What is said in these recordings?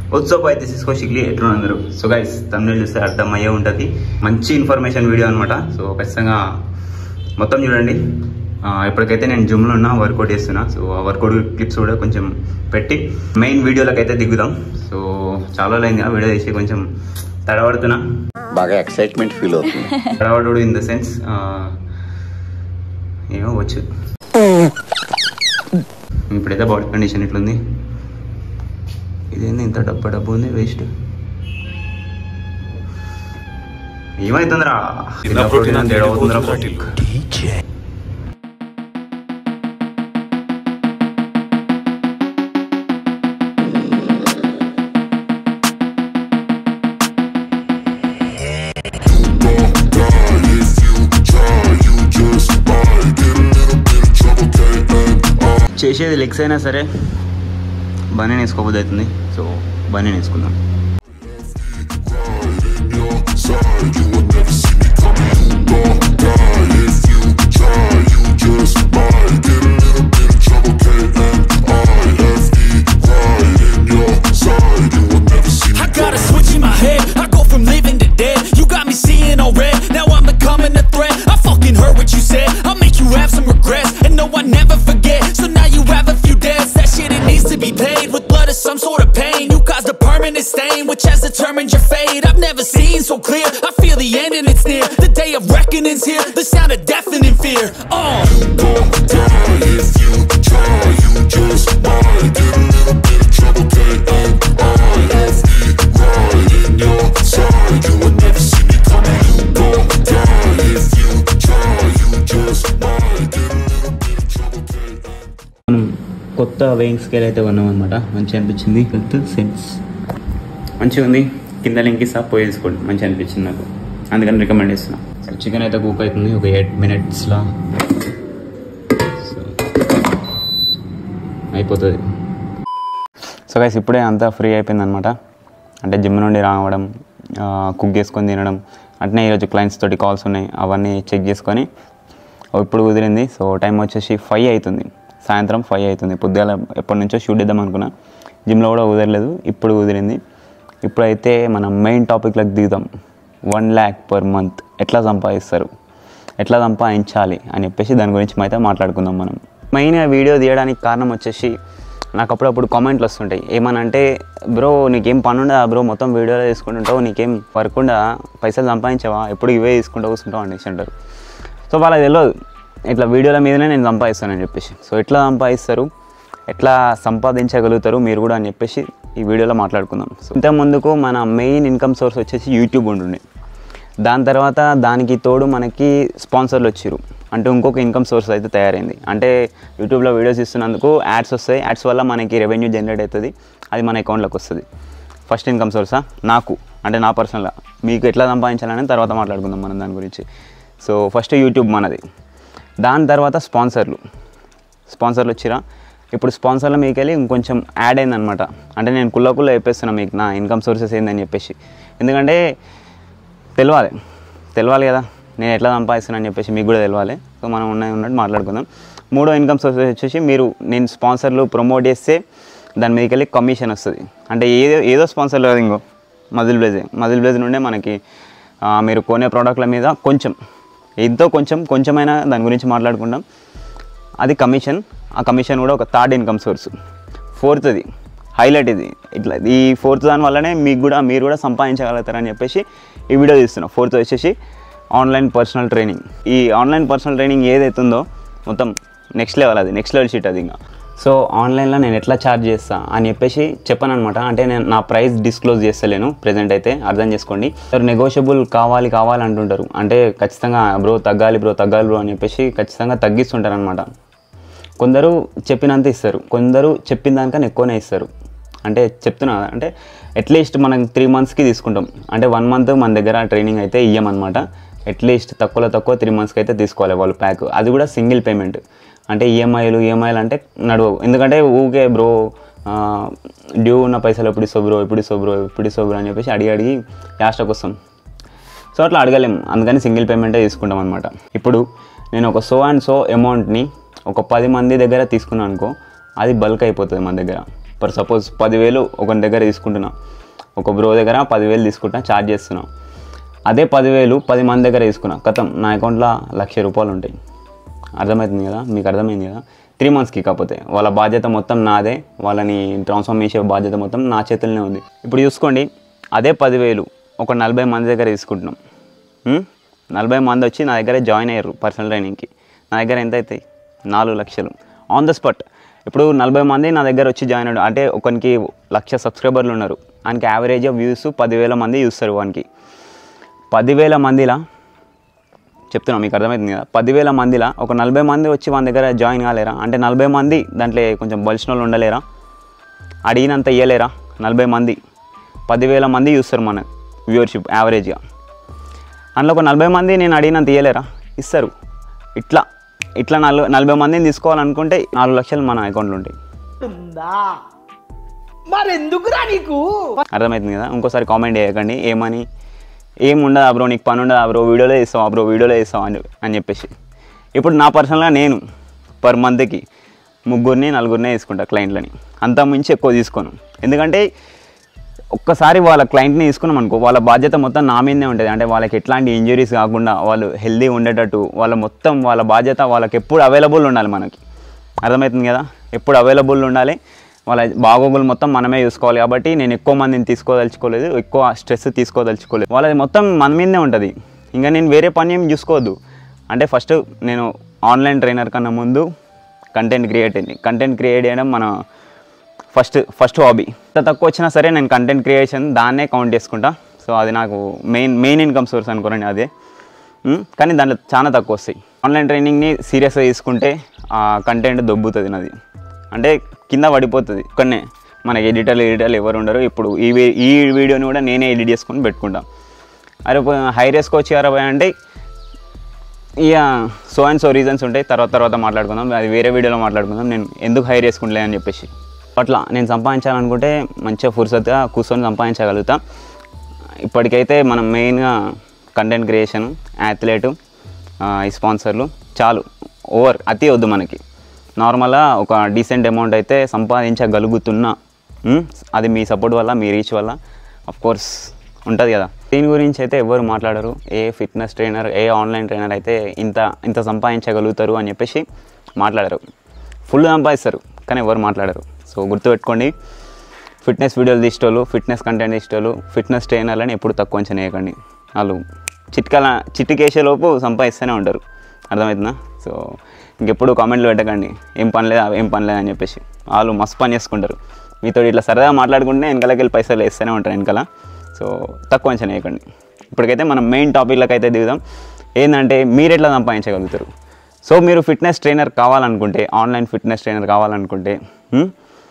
ఉత్సవ్ అయితే తీసుకో షిగ్లీ ఎట్లా అందరూ సో గైస్ తమిళ చూస్తే అర్థం అయ్యే ఉంటుంది మంచి ఇన్ఫర్మేషన్ వీడియో అనమాట సో ఖచ్చితంగా మొత్తం చూడండి ఆ, ఇప్పటికైతే నేను జిమ్లో ఉన్నా వర్కౌట్ చేస్తున్నా సో ఆ వర్కౌట్ క్లిప్స్ కూడా కొంచెం పెట్టి మెయిన్ వీడియోలకు అయితే దిగుదాం సో చాలా అయింది ఆ వీడియో చేసి కొంచెం తడబడుతున్నా బాగా ఎక్సైట్మెంట్ ఫీల్ అవుతుంది తడబడు ఇన్ ద సెన్స్ ఏమో వచ్చు ఇప్పుడైతే బాడీ కండిషన్ ఇట్లుంది ఇదేంది ఇంత డబ్బా డబ్బు ఉంది వేస్ట్ ఏమైతుందిరా ఇలా ప్రోటీన్ అంత తేడా అవుతుందిరా చేసేది లెగ్స్ అయినా సరే బనీ వేసుకోబోద్దు అవుతుంది సో బనీ వేసుకుందాం I got a switch in my head. I go from living to dead. You got me seeing all red. Now I'm becoming a threat. I fucking heard what you said. I'll make you have some regrets. And no, I never forget. So now you have a few debts. That shit, it needs to be paid with blood or some sort of pain. You caused a permanent stain, which has determined your fate. I've never seen so clear. I feel the end and it's near. The day of reckoning's here. The sound of deafening fear. Oh. మనం కొత్త weighing scale అయితే కొన్నాం అనమాట మంచిగా అనిపించింది with sense మంచిగా ఉంది కింద లింక్ ఇస్తా పోయి తీసుకోండి మంచిగా అనిపించింది నాకు అందుకని రికమెండ్ చేస్తున్నా సో చికెన్ అయితే కుక్ అవుతుంది ఒక ఎయిట్ మినిట్స్లో సో అయిపోతుంది సో గైస్ ఇప్పుడే అంతా ఫ్రీ అయిపోయింది అనమాట అంటే జిమ్ నుండి రావడం కుక్ చేసుకొని తినడం అట్నే ఈరోజు క్లయింట్స్ తోటి కాల్స్ ఉన్నాయి అవన్నీ చెక్ చేసుకొని ఓ ఇప్పుడు కుదిరింది సో టైం వచ్చేసి ఫైవ్ అవుతుంది సాయంత్రం ఫైవ్ అవుతుంది పొద్దుగాల ఎప్పటి నుంచో షూట్ ఇద్దాం అనుకున్నా జిమ్లో కూడా కుదరలేదు ఇప్పుడు కుదిరింది ఇప్పుడైతే మనం మెయిన్ టాపిక్లకు దిగుదాం వన్ ల్యాక్ పర్ మంత్ ఎట్లా సంపాదిస్తారు ఎట్లా సంపాదించాలి అని చెప్పేసి దాని గురించి అయితే మాట్లాడుకుందాం మనం మెయిన్గా వీడియో తీయడానికి కారణం వచ్చేసి నాకు అప్పుడప్పుడు కామెంట్లు వస్తుంటాయి ఏమనంటే బ్రో నీకేం పని ఉండదా బ్రో మొత్తం వీడియోలో తీసుకుంటుంటావు నీకేం వర్క్ ఉండదా పైసలు సంపాదించావా ఎప్పుడు ఇవే తీసుకుంటూ కూర్చుంటావు అనేసి అంటారు సో వాళ్ళకి తెలియదు ఇట్లా వీడియోల మీదనే నేను సంపాదిస్తానని చెప్పేసి సో ఎట్లా సంపాదిస్తారు ఎట్లా సంపాదించగలుగుతారు మీరు కూడా అని చెప్పేసి ఈ వీడియోలో మాట్లాడుకుందాం సో ఇంత ముందుకు మన మెయిన్ ఇన్కమ్ సోర్స్ వచ్చేసి యూట్యూబ్ ఉంటుండే దాని తర్వాత దానికి తోడు మనకి స్పాన్సర్లు వచ్చారు అంటే ఇంకొక ఇన్కమ్ సోర్స్ అయితే తయారైంది అంటే యూట్యూబ్లో వీడియోస్ ఇస్తున్నందుకు యాడ్స్ వస్తాయి యాడ్స్ వల్ల మనకి రెవెన్యూ జనరేట్ అవుతుంది అది మన అకౌంట్లోకి వస్తుంది ఫస్ట్ ఇన్కమ్ సోర్సా నాకు అంటే నా పర్సనల్గా మీకు ఎట్లా సంపాదించాలని తర్వాత మాట్లాడుకుందాం మనం దాని గురించి సో ఫస్ట్ యూట్యూబ్ మనది దాని తర్వాత స్పాన్సర్లు స్పాన్సర్లు వచ్చిరా ఇప్పుడు స్పాన్సర్ల మీకు వెళ్ళి ఇంకొంచెం యాడ్ అయిందనమాట అంటే నేను కుల్ల కుల్ల చెప్పేస్తున్నా మీకు నా ఇన్కమ్ సోర్సెస్ ఏందని చెప్పేసి ఎందుకంటే తెలియాలి తెలియాలి కదా నేను ఎట్లా సంపాదిస్తున్నా అని చెప్పేసి మీకు కూడా తెలియాలి సో మనం ఉన్నాయి ఉన్నట్టు మాట్లాడుకుందాం మూడో ఇన్కమ్ సోర్సెస్ వచ్చేసి మీరు నేను స్పాన్సర్లు ప్రమోట్ చేస్తే దాని మీదకి వెళ్ళి కమిషన్ వస్తుంది అంటే ఏదో ఏదో స్పాన్సర్లు కాదు ఇంకో మజిల్ బ్లేజే మజిల్ బ్లేజ్ నుండే మనకి ఆ, మీరు కొనే ప్రోడక్ట్ల మీద కొంచెం ఎంతో కొంచెం కొంచెమైనా దాని గురించి మాట్లాడుకుందాం అది కమిషన్ ఆ కమిషన్ కూడా ఒక థర్డ్ ఇన్కమ్ సోర్స్ ఫోర్త్ది హైలైట్ ఇది ఇట్లా ఈ ఫోర్త్ దాని వల్లనే మీకు కూడా మీరు కూడా సంపాదించగలుగుతారని చెప్పేసి ఈ వీడియో తీస్తున్నా ఫోర్త్ వచ్చేసి ఆన్లైన్ పర్సనల్ ట్రైనింగ్ ఈ ఆన్లైన్ పర్సనల్ ట్రైనింగ్ ఏదైతుందో మొత్తం నెక్స్ట్ లెవెల్ అది నెక్స్ట్ లెవెల్ షీట్ అది ఇంకా సో ఆన్లైన్లో నేను ఎట్లా ఛార్జ్ చేస్తా అని చెప్పేసి చెప్పాను అనమాట అంటే నేను నా ప్రైస్ డిస్క్లోజ్ చేస్తలేను ప్రజెంట్ అయితే అర్థం చేసుకోండి సార్ నెగోషియబుల్ కావాలి కావాలి అంటుంటారు అంటే ఖచ్చితంగా బ్రో తగ్గాలి బ్రో తగ్గాలి బ్రో అని చెప్పేసి ఖచ్చితంగా తగ్గిస్తుంటారు అనమాట కొందరు చెప్పినంత ఇస్తారు కొందరు చెప్పిన దానికన్నా ఎక్కువనే ఇస్తారు అంటే చెప్తున్నా కదా, అంటే అట్లీస్ట్ మనం త్రీ మంత్స్కి తీసుకుంటాం అంటే వన్ మంత్ మన దగ్గర ట్రైనింగ్ అయితే ఇయ్యమన్నమాట అట్లీస్ట్ తక్కువలో తక్కువ త్రీ మంత్స్కి అయితే తీసుకోవాలి వాళ్ళు ప్యాక్ అది కూడా సింగిల్ పేమెంట్ అంటే ఈఎంఐలు ఈఎంఐలు అంటే నడవవు ఎందుకంటే ఊకే బ్రో డ్యూ ఉన్న పైసలు ఎప్పుడు ఇస్తావు బ్రో ఎప్పుడు ఇస్తావు బ్రో ఎప్పుడు ఇస్తావు బ్రో అని చెప్పేసి అడిగి అడిగి లాస్ట్కి వస్తాం సో అట్లా అడగలేం అందుకని సింగిల్ పేమెంటే తీసుకుంటాం అనమాట ఇప్పుడు నేను ఒక సో అండ్ సో అమౌంట్ని ఒక పది మంది దగ్గర తీసుకున్నాను అనుకో అది బల్క్ అయిపోతుంది మన దగ్గర ఫర్ సపోజ్ పదివేలు ఒకరి దగ్గర తీసుకుంటున్నా ఒక బ్రో దగ్గర పదివేలు తీసుకుంటా ఛార్జ్ చేస్తున్నా అదే పదివేలు పది మంది దగ్గర తీసుకున్నా కథం నా అకౌంట్లో లక్ష రూపాయలు ఉంటాయి అర్థమవుతుంది కదా మీకు అర్థమైంది కదా త్రీ మంత్స్కి కాకపోతే వాళ్ళ బాధ్యత మొత్తం నాదే వాళ్ళని ట్రాన్స్ఫార్మ్ చేసే బాధ్యత మొత్తం నా చేతుల్లోనే ఉంది ఇప్పుడు చూసుకోండి అదే పదివేలు ఒక నలభై మంది దగ్గర తీసుకుంటున్నాం ఉం? నలభై మంది వచ్చి నా దగ్గర జాయిన్ అయ్యారు పర్సనల్ ట్రైనింగ్కి నా దగ్గర ఎంత అవుతాయి నాలుగు లక్షలు ఆన్ ద స్పాట్ ఇప్పుడు నలభై మంది నా దగ్గర వచ్చి జాయిన్ అయ్యాడు అంటే ఒకనికి లక్ష సబ్స్క్రైబర్లు ఉన్నారు ఆయనకి యావరేజ్ వ్యూస్ పదివేల మంది చూస్తారు వానికి పదివేల మందిలా చెప్తున్నా మీకు అర్థమవుతుంది కదా పదివేల మందిలా ఒక నలభై మంది వచ్చి మన దగ్గర జాయిన్ కాలేరా అంటే నలభై మంది దాంట్లో కొంచెం బలిసిన వాళ్ళు ఉండలేరా అడిగినంత ఇయ్యలేరా నలభై మంది పదివేల మంది చూస్తారు మన వ్యూవర్షిప్ యావరేజ్గా అందులో ఒక నలభై మంది నేను అడిగినంత ఇయ్యలేరా ఇస్తారు ఇట్లా ఇట్లా నలభై నలభై మందిని తీసుకోవాలనుకుంటే నాలుగు లక్షలు మన అకౌంట్లో ఉంటాయి ఉందా మరెందుకురా నీకు అర్థమవుతుంది కదా ఇంకోసారి కామెంట్ చేయకండి ఏమని ఏం ఉండదా బ్రో నీకు పని ఉండదా బ్రో వీడియోలో ఇస్తావా బ్రో వీడియోలో ఇస్తావా అని అని చెప్పేసి ఇప్పుడు నా పర్సనల్గా నేను పర్ మంత్కి ముగ్గురిని నలుగురినే తీసుకుంటా క్లయింట్లని అంత మించి ఎక్కువ తీసుకోను ఎందుకంటే ఒక్కసారి వాళ్ళ క్లయింట్ని తీసుకున్నాం అనుకో వాళ్ళ బాధ్యత మొత్తం నా మీదనే ఉంటుంది అంటే వాళ్ళకి ఎట్లాంటి ఇంజరీస్ కాకుండా వాళ్ళు హెల్దీ ఉండేటట్టు వాళ్ళ మొత్తం వాళ్ళ బాధ్యత వాళ్ళకి ఎప్పుడు అవైలబుల్ ఉండాలి మనకి అర్థమవుతుంది కదా ఎప్పుడు అవైలబుల్ ఉండాలి వాళ్ళ బాగోగులు మొత్తం మనమే చూసుకోవాలి కాబట్టి నేను ఎక్కువ మందిని తీసుకోదలుచుకోలేదు ఎక్కువ స్ట్రెస్ తీసుకోదలుచుకోలేదు వాళ్ళది మొత్తం మన మీదనే ఉంటుంది ఇంకా నేను వేరే పని ఏం చూసుకోవద్దు అంటే ఫస్ట్ నేను ఆన్లైన్ ట్రైనర్ కన్నా ముందు కంటెంట్ క్రియేట్ అయింది కంటెంట్ క్రియేట్ చేయడం మన ఫస్ట్ ఫస్ట్ హాబీ ఎంత తక్కువ వచ్చినా సరే నేను కంటెంట్ క్రియేషన్ దాన్నే కౌంట్ చేసుకుంటా సో అది నాకు మెయిన్ మెయిన్ ఇన్కమ్ సోర్స్ అనుకోరండి అదే ఉమ్, కానీ దాంట్లో చాలా తక్కువ వస్తాయి ఆన్లైన్ ట్రైనింగ్ని సీరియస్గా తీసుకుంటే ఆ కంటెంట్ దొబ్బుతుంది నాది అంటే కింద పడిపోతుంది ఒక్కనే మనకి ఎడిటర్లు ఎడిటర్లు ఎవరు ఉండరు ఇప్పుడు ఈ వీ- ఈ వీడియోని కూడా నేనే ఎడిట్ చేసుకొని పెట్టుకుంటా అరే హై రేస్కి వచ్చి అరవై అంటే ఇక సో అండ్ సో రీజన్స్ ఉంటాయి తర్వాత తర్వాత మాట్లాడుకుందాం అది వేరే వీడియోలో మాట్లాడుకుందాం నేను ఎందుకు హైర్ చేసుకుంటలే అని చెప్పేసి అట్లా నేను సంపాదించాలనుకుంటే మంచిగా ఫుర్సత్గా కూర్చొని సంపాదించగలుగుతా ఇప్పటికైతే మనం మెయిన్గా కంటెంట్ క్రియేషన్ యాథ్లెటు ఈ స్పాన్సర్లు చాలు ఓవర్ అతి వద్దు మనకి నార్మల్గా ఒక డీసెంట్ అమౌంట్ అయితే సంపాదించగలుగుతున్నా ఉమ్, అది మీ సపోర్ట్ వల్ల మీ రీచ్ వల్ల అఫ్ కోర్స్ ఉంటుంది కదా దీని గురించి అయితే ఎవరు మాట్లాడరు ఏ ఫిట్నెస్ ట్రైనర్ ఏ ఆన్లైన్ ట్రైనర్ అయితే ఇంత ఇంత సంపాదించగలుగుతారు అని చెప్పేసి మాట్లాడరు ఫుల్ సంపాదిస్తారు కానీ ఎవరు మాట్లాడరు సో గుర్తుపెట్టుకోండి ఫిట్నెస్ వీడియోలు తీసేటోళ్ళు ఫిట్నెస్ కంటెంట్ తీసేటోళ్ళు ఫిట్నెస్ ట్రైనర్లని ఎప్పుడు తక్కువ అంచనా వేయకండి వాళ్ళు చిట్కల చిట్టికేసేలోపు సంపాదిస్తూనే ఉంటారు అర్థమవుతుందా సో ఇంకెప్పుడు కామెంట్లు పెట్టకండి ఏం పని లేదా ఏం పని లేదా అని చెప్పేసి వాళ్ళు మస్తు పని చేసుకుంటారు మీతో ఇట్లా సరదాగా మాట్లాడుకుంటే వెనకాలకి వెళ్ళి పైసలు వేస్తూనే ఉంటారు వెనకాల సో తక్కువ అంచనా వేయకండి ఇప్పటికైతే మనం మెయిన్ టాపిక్లకు అయితే దిగుదాం ఏంటంటే మీరు ఎట్లా సంపాదించగలుగుతారు సో మీరు ఫిట్నెస్ ట్రైనర్ కావాలనుకుంటే ఆన్లైన్ ఫిట్నెస్ ట్రైనర్ కావాలనుకుంటే హ్మ్?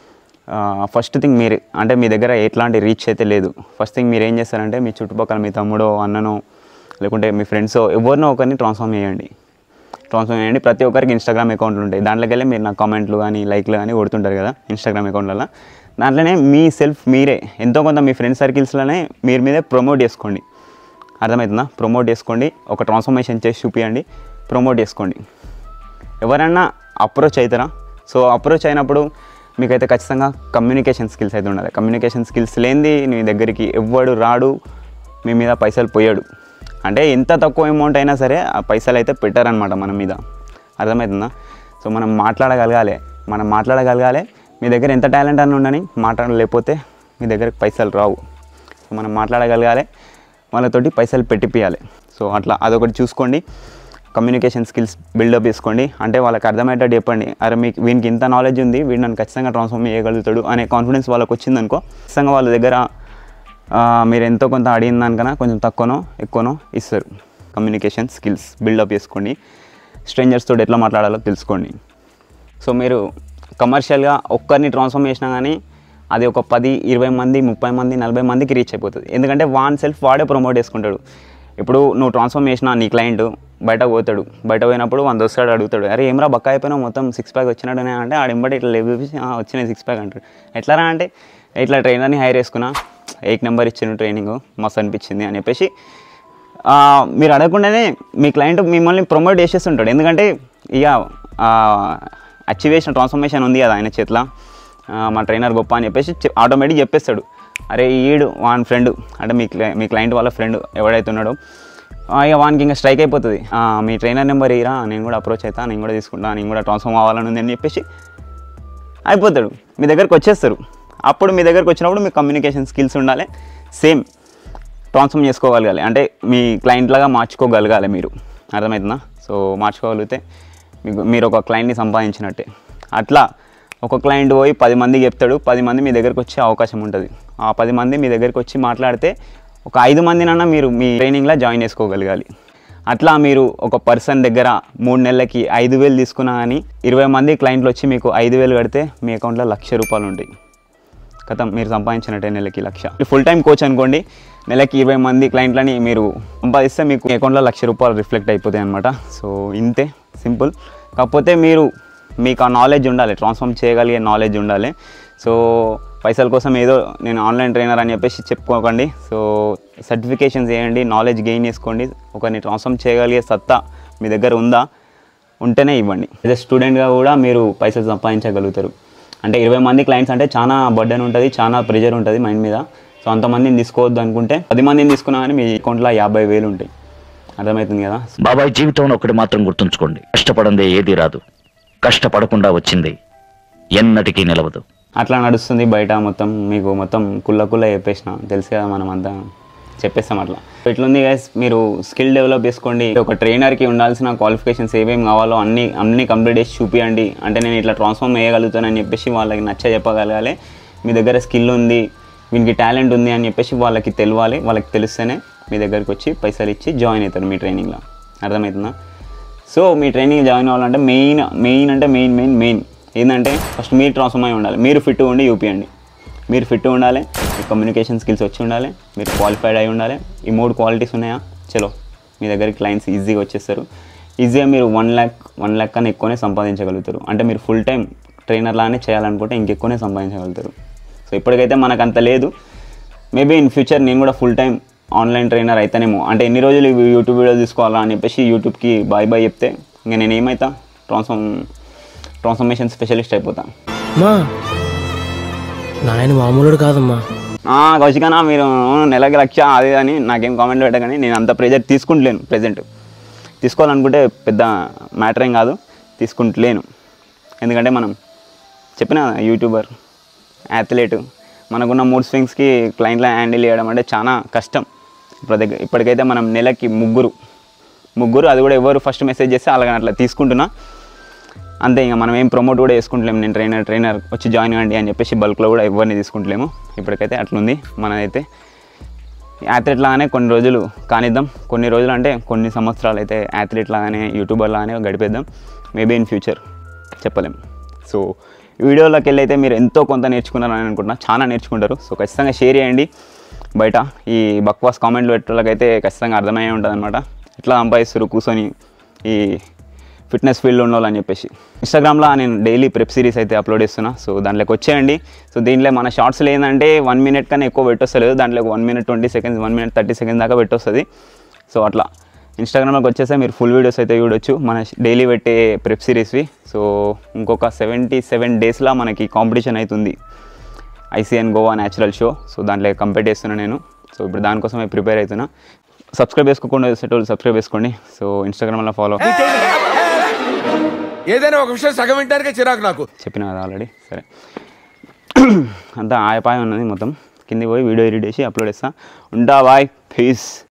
ఫస్ట్ థింగ్ మీరు అంటే మీ దగ్గర ఎట్లాంటి రీచ్ అయితే లేదు ఫస్ట్ థింగ్ మీరు ఏం చేస్తారంటే మీ చుట్టుపక్కల మీ తమ్ముడో అన్ననో లేకుంటే మీ ఫ్రెండ్సో ఎవరినో ఒకరిని ట్రాన్స్ఫార్మ్ చేయండి ట్రాన్స్ఫార్మ్ చేయండి ప్రతి ఒక్కరికి ఇన్స్టాగ్రామ్ అకౌంట్లు ఉంటాయి దాంట్లోకి వెళ్ళి మీరు నా కామెంట్లు కానీ లైక్లు కానీ కొడుతుంటారు కదా ఇన్స్టాగ్రామ్ అకౌంట్లలో దాంట్లోనే మీ సెల్ఫ్ మీరే ఎంతో కొంత మీ ఫ్రెండ్ సర్కిల్స్లోనే మీరు మీదే ప్రమోట్ చేసుకోండి అర్థమవుతుందా ప్రమోట్ చేసుకోండి ఒక ట్రాన్స్ఫర్మేషన్ చేసి చూపించండి ప్రమోట్ చేసుకోండి ఎవరైనా అప్రోచ్ అవుతారా సో అప్రోచ్ అయినప్పుడు మీకైతే ఖచ్చితంగా కమ్యూనికేషన్ స్కిల్స్ అయితే ఉండాలి కమ్యూనికేషన్ స్కిల్స్ లేనిది మీ దగ్గరికి ఎవ్వడు రాడు మీ మీద పైసలు పోయాడు అంటే ఎంత తక్కువ అమౌంట్ అయినా సరే ఆ పైసలు అయితే పెట్టారనమాట మన మీద అర్థమవుతుందా సో మనం మాట్లాడగలగాలి మనం మాట్లాడగలగాలి మీ దగ్గర ఎంత టాలెంట్ అని ఉండని మాట్లాడలేకపోతే మీ దగ్గరకు పైసలు రావు సో మనం మాట్లాడగలగాలి వాళ్ళతోటి పైసలు పెట్టిపియాలి సో అట్లా అదొకటి చూసుకోండి కమ్యూనికేషన్ స్కిల్స్ బిల్డప్ చేసుకోండి అంటే వాళ్ళకి అర్థమయ్యేటట్టు చెప్పండి అరే మీకు వీనికి ఇంత నాలెడ్జ్ ఉంది వీడు నన్ను ఖచ్చితంగా ట్రాన్స్ఫార్మ్ చేయగలుగుతాడు అనే కాన్ఫిడెన్స్ వాళ్ళకి వచ్చిందనుకో ఖచ్చితంగా వాళ్ళ దగ్గర ఆ, మీరు ఎంతో కొంత అడిగిన దానికన్నా కొంచెం తక్కువనో ఎక్కువనో ఇస్తారు కమ్యూనికేషన్ స్కిల్స్ బిల్డప్ చేసుకోండి స్ట్రేంజర్స్ తోటి ఎట్లా మాట్లాడాలో తెలుసుకోండి సో మీరు కమర్షియల్గా ఒక్కరిని ట్రాన్స్ఫార్మ్ చేసినా కానీ అది ఒక పది ఇరవై మంది ముప్పై మంది నలభై మందికి రీచ్ అయిపోతుంది ఎందుకంటే వాన్ సెల్ఫ్ వాడే ప్రమోట్ చేసుకుంటాడు ఇప్పుడు నువ్వు ట్రాన్స్ఫార్మ్ చేసిన నీ క్లయింట్ బయట పోతాడు బయట పోయినప్పుడు వంద వస్తాడు అడుగుతాడు అరే ఏమరా బక్క అయిపోయినావు మొత్తం సిక్స్ ప్యాక్ వచ్చినట్టునే అంటే ఆడింబడి ఇట్లా లేవు చూపించి "ఆ, వచ్చినాయి సిక్స్ ప్యాక్ అంటాడు ఎట్లారా అంటే ఇట్లా ట్రైనర్ని హైర్ చేసుకున్నా ఎయిట్ నెంబర్ ఇచ్చిన ట్రైనింగ్ మస్తు అనిపించింది అని చెప్పేసి ఆ, మీరు అడగకుండానే మీ క్లయింట్ మిమ్మల్ని ప్రమోట్ చేసేస్తుంటాడు ఎందుకంటే ఇక అచీవ్ చేసిన ట్రాన్స్ఫర్మేషన్ ఉంది కదా ఆయన చేతిలో ఆ, మా ట్రైనర్ గొప్ప అని చెప్పేసి ఆటోమేటిక్ చెప్పేస్తాడు అరే ఈడు వాన్ ఫ్రెండ్ అంటే మీ క్లై మీ క్లయింట్ వాళ్ళ ఫ్రెండ్ ఎవడైతే ఉన్నాడో ఆ, ఇక వానికి ఇంకా స్ట్రైక్ అయిపోతుంది ఆ, మీ ట్రైనర్ నెంబర్ ఇరా నేను కూడా అప్రోచ్ అవుతా నేను కూడా తీసుకుంటా నేను కూడా ట్రాన్స్ఫార్మ్ అవ్వాలని ఉంది అని చెప్పేసి అయిపోతాడు మీ దగ్గరకు వచ్చేస్తారు అప్పుడు మీ దగ్గరకు వచ్చినప్పుడు మీ కమ్యూనికేషన్ స్కిల్స్ ఉండాలి సేమ్ ట్రాన్స్ఫార్మ్ చేసుకోగలగాలి అంటే మీ క్లయింట్ లాగా మార్చుకోగలగాలి మీరు అర్థమవుతుందా సో మార్చుకోగలిగితే మీకు మీరు ఒక క్లయింట్ని సంపాదించినట్టే అట్లా ఒక క్లయింట్ పోయి పది మందికి చెప్తాడు పది మంది మీ దగ్గరకు వచ్చే అవకాశం ఉంటుంది ఆ పది మంది మీ దగ్గరకు వచ్చి మాట్లాడితే ఒక ఐదు మందినన్నా మీరు మీ ట్రైనింగ్లో జాయిన్ చేసుకోగలగాలి అట్లా మీరు ఒక పర్సన్ దగ్గర మూడు నెలలకి ఐదు వేలు తీసుకున్నా కానీ ఇరవై మంది క్లయింట్లు వచ్చి మీకు ఐదు వేలు కడితే మీ అకౌంట్లో లక్ష రూపాయలు ఉంటాయి కథం మీరు సంపాదించినట్టే నెలకి లక్ష ఫుల్ టైం కోచ్ అనుకోండి నెలకి ఇరవై మంది క్లయింట్లని మీరు సంపాదిస్తే మీకు మీ అకౌంట్లో లక్ష రూపాయలు రిఫ్లెక్ట్ అయిపోతాయి అనమాట సో ఇంతే సింపుల్ కాకపోతే మీరు మీకు ఆ నాలెడ్జ్ ఉండాలి ట్రాన్స్ఫార్మ్ చేయగలిగే నాలెడ్జ్ ఉండాలి సో పైసల కోసం ఏదో నేను ఆన్లైన్ ట్రైనర్ అని చెప్పేసి చెప్పుకోకండి సో సర్టిఫికేషన్స్ చేయండి నాలెడ్జ్ గెయిన్ చేసుకోండి ఒకరిని ట్రాన్స్ఫార్మ్ చేయగలిగే సత్తా మీ దగ్గర ఉందా ఉంటేనే ఇవ్వండి యాజ్ స్టూడెంట్గా కూడా మీరు పైసలు సంపాదించగలుగుతారు అంటే ఇరవై మంది క్లయింట్స్ అంటే చాలా బర్డెన్ ఉంటుంది చాలా ప్రెజర్ ఉంటుంది మైండ్ మీద సో అంతమందిని తీసుకోవద్దు అనుకుంటే పది మందిని తీసుకున్నా కానీ మీ అకౌంట్లో యాభై వేలు ఉంటాయి అర్థమవుతుంది కదా బాబాయ్ జీవితంలో ఒకటి మాత్రం గుర్తుంచుకోండి కష్టపడందే ఏది రాదు కష్టపడకుండా వచ్చింది ఎన్నటికీ నిలవదు అట్లా నడుస్తుంది బయట మొత్తం మీకు మొత్తం కుల్ల కుల్ల చెప్పేసిన తెలుసు కదా మనం అంతా చెప్పేస్తాం అట్లా ఎట్లుంది గైస్ మీరు స్కిల్ డెవలప్ చేసుకోండి ఒక ట్రైనర్కి ఉండాల్సిన క్వాలిఫికేషన్స్ ఏమేమి కావాలో అన్ని అన్ని కంప్లీట్ చేసి చూపియండి అంటే నేను ఇట్లా ట్రాన్స్ఫార్మ్ చేయగలుగుతానని చెప్పేసి వాళ్ళకి నచ్చ చెప్పగలగాలి మీ దగ్గర స్కిల్ ఉంది వీనికి టాలెంట్ ఉంది అని చెప్పేసి వాళ్ళకి తెలియాలి వాళ్ళకి తెలిస్తేనే మీ దగ్గరికి వచ్చి పైసలు ఇచ్చి జాయిన్ అవుతారు మీ ట్రైనింగ్లో అర్థమవుతుందా సో మీ ట్రైనింగ్ జాయిన్ అవ్వాలంటే మెయిన్ మెయిన్ అంటే మెయిన్ మెయిన్ మెయిన్ ఏంటంటే ఫస్ట్ మీరు ట్రాన్స్ఫార్మ్ అయి ఉండాలి మీరు ఫిట్ ఉండి చూపియండి మీరు ఫిట్ ఉండాలి మీ కమ్యూనికేషన్ స్కిల్స్ వచ్చి ఉండాలి మీరు క్వాలిఫైడ్ అయి ఉండాలి ఈ మూడు క్వాలిటీస్ ఉన్నాయా చలో మీ దగ్గరికి క్లయింట్స్ ఈజీగా వచ్చేస్తారు ఈజీగా మీరు వన్ ల్యాక్ వన్ ల్యాక్ కన్నా ఎక్కువనే సంపాదించగలుగుతారు అంటే మీరు ఫుల్ టైం ట్రైనర్ లానే చేయాలనుకుంటే ఇంకెక్కువనే సంపాదించగలుగుతారు సో ఇప్పటికైతే మనకు అంత లేదు మేబీ ఇన్ ఫ్యూచర్ నేను కూడా ఫుల్ టైం ఆన్లైన్ ట్రైనర్ అయితేనేమో అంటే ఎన్ని రోజులు ఇవి యూట్యూబ్ వీడియోలు తీసుకోవాలా అని చెప్పేసి యూట్యూబ్కి బాయ్ బాయ్ చెప్తే ఇంకా నేను ఏమవుతా ట్రాన్స్ఫార్మ్ ట్రాన్స్ఫర్మేషన్ స్పెషలిస్ట్ అయిపోతా మా నాయన మామూలుడు కాదమ్మా ఆ, కౌశికనా మీరు నెలకి లక్ష అది అని నాకేం కామెంట్ పెట్టగానే నేను అంత ప్రెజర్ తీసుకుంటలేను ప్రజెంట్ తీసుకోవాలనుకుంటే పెద్ద మ్యాటర్ ఏం కాదు తీసుకుంటలేను ఎందుకంటే మనం చెప్పిన యూట్యూబర్ అథ్లెట్ మనకున్న మూడ్ స్వింగ్స్కి క్లయింట్ల హ్యాండిల్ చేయడం అంటే చాలా కష్టం ఇప్పుడు దగ్గర ఇప్పటికైతే మనం నెలకి ముగ్గురు ముగ్గురు అది కూడా ఎవరు ఫస్ట్ మెసేజ్ చేస్తే అలాగని అట్లా తీసుకుంటున్నా అంతే ఇంకా మనం ఏం ప్రమోట్ కూడా చేసుకుంటలేము నేను ట్రైనర్ ట్రైనర్ వచ్చి జాయిన్ అవ్వండి అని చెప్పేసి బల్క్లో కూడా ఎవరిని తీసుకుంటలేము ఇప్పటికైతే అట్లుంది మనదైతే యాథ్లెట్ లాగానే కొన్ని రోజులు కానిద్దాం కొన్ని రోజులు అంటే కొన్ని సంవత్సరాలు అయితే యాథ్లెట్ లాగానే యూట్యూబర్ లాగానే గడిపేద్దాం మేబీ ఇన్ ఫ్యూచర్ చెప్పలేం సో ఈ వీడియోలోకి వెళ్ళి అయితే మీరు ఎంతో కొంత నేర్చుకున్నారని అనుకుంటున్నా చాలా నేర్చుకుంటారు సో ఖచ్చితంగా షేర్ చేయండి బయట ఈ బక్వాస్ కామెంట్లు పెట్టేళ్ళకైతే ఖచ్చితంగా అర్థమయ్యే ఉంటుంది అనమాట ఎట్లా సంపాదిస్తారు కూర్చొని ఈ ఫిట్నెస్ ఫీల్డ్లో ఉండాలని చెప్పేసి ఇన్స్టాగ్రామ్లో నేను డైలీ ప్రెప్ సిరీస్ అయితే అప్లోడ్ చేస్తున్నా సో దాంట్లోకి వచ్చేయండి సో దీంట్లో మన షార్ట్స్లో ఏంటంటే వన్ మినిట్ కన్నా ఎక్కువ పెట్టొస్తలేదు దాంట్లో one minute twenty seconds one minute thirty seconds దాకా పెట్టొస్తుంది సో అట్లా ఇన్స్టాగ్రామ్లోకి వచ్చేస్తే మీరు ఫుల్ వీడియోస్ అయితే చూడొచ్చు మన డైలీ పెట్టే ప్రెప్ సిరీస్వి సో ఇంకొక సెవెంటీ సెవెన్ డేస్లో మనకి కాంపిటీషన్ అవుతుంది ICN Goa natural show so దాంట్లో కంపీట్ చేస్తున్నా నేను సో ఇప్పుడు దానికోసమే ప్రిపేర్ అవుతున్నా సబ్స్క్రైబ్ చేసుకోకుండా చేసేటోళ్ళు సబ్స్క్రైబ్ చేసుకోండి సో ఇన్స్టాగ్రామ్లో ఫాలో ఏదైనా ఒక విషయం సగం వింటానికే చిరాకు నాకు చెప్పిన కదా ఆల్రెడీ సరే అంతా ఆయపాయ ఉన్నది మొత్తం కింది పోయి వీడియో ఎడిట్ చేసి అప్లోడ్ చేస్తా ఉంటా బాయ్ పీస్